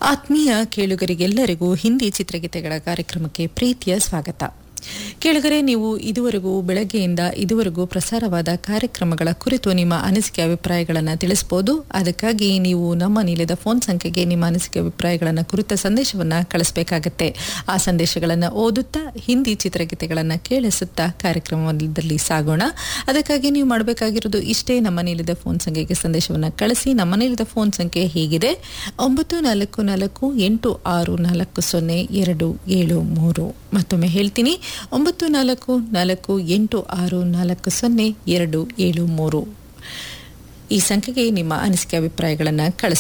ಆತ್ಮೀಯ ಕೇಳುಗರಿಗೆಲ್ಲರಿಗೂ ಹಿಂದಿ ಚಿತ್ರಗೀತೆಗಳ ಕಾರ್ಯಕ್ರಮಕ್ಕೆ ಪ್ರೀತಿಯ ಸ್ವಾಗತ ಕೇಳುಗರೆ ನೀವು ಇದುವರೆಗೂ ಬೆಳಗ್ಗೆಯಿಂದ ಇದುವರೆಗೂ ಪ್ರಸಾರವಾದ ಕಾರ್ಯಕ್ರಮಗಳ ಕುರಿತು ನಿಮ್ಮ ಅನಿಸಿಕೆ ಅಭಿಪ್ರಾಯಗಳನ್ನು ತಿಳಿಸಬಹುದು ಅದಕ್ಕಾಗಿ ನೀವು ನಮ್ಮ ನೀಡಿದ ಫೋನ್ ಸಂಖ್ಯೆಗೆ ನಿಮ್ಮ ಅನಿಸಿಕೆ ಅಭಿಪ್ರಾಯಗಳನ್ನು ಕುರಿತ ಸಂದೇಶವನ್ನು ಕಳಿಸಬೇಕಾಗತ್ತೆ ಆ ಸಂದೇಶಗಳನ್ನು ಓದುತ್ತಾ ಹಿಂದಿ ಚಿತ್ರಗೀತೆಗಳನ್ನು ಕೇಳಿಸುತ್ತಾ ಕಾರ್ಯಕ್ರಮದಲ್ಲಿ ಸಾಗೋಣ ಅದಕ್ಕಾಗಿ ನೀವು ಮಾಡಬೇಕಾಗಿರೋದು ಇಷ್ಟೇ ನಮ್ಮ ನೀಡಿದ ಫೋನ್ ಸಂಖ್ಯೆಗೆ ಸಂದೇಶವನ್ನು ಕಳಿಸಿ ನಮ್ಮ ನೀಡಿದ ಫೋನ್ ಸಂಖ್ಯೆ ಹೀಗಿದೆ ಒಂಬತ್ತು ನಾಲ್ಕು ನಾಲ್ಕು ಎಂಟು ಆರು ನಾಲ್ಕು ಸೊನ್ನೆ ಎರಡು ಏಳು ಮೂರು ಮತ್ತೊಮ್ಮೆ ಹೇಳ್ತೀನಿ ಒಂಬತ್ತು ನಾಲ್ಕು ನಾಲ್ಕು ಎಂಟು ಆರು ನಾಲ್ಕು ಸೊನ್ನೆ ಎರಡು ಏಳು ಮೂರು ಈ ಸಂಖ್ಯೆಗೆ ನಿಮ್ಮ ಅನಿಸಿಕೆ ಅಭಿಪ್ರಾಯಗಳನ್ನು ಕಳಿಸ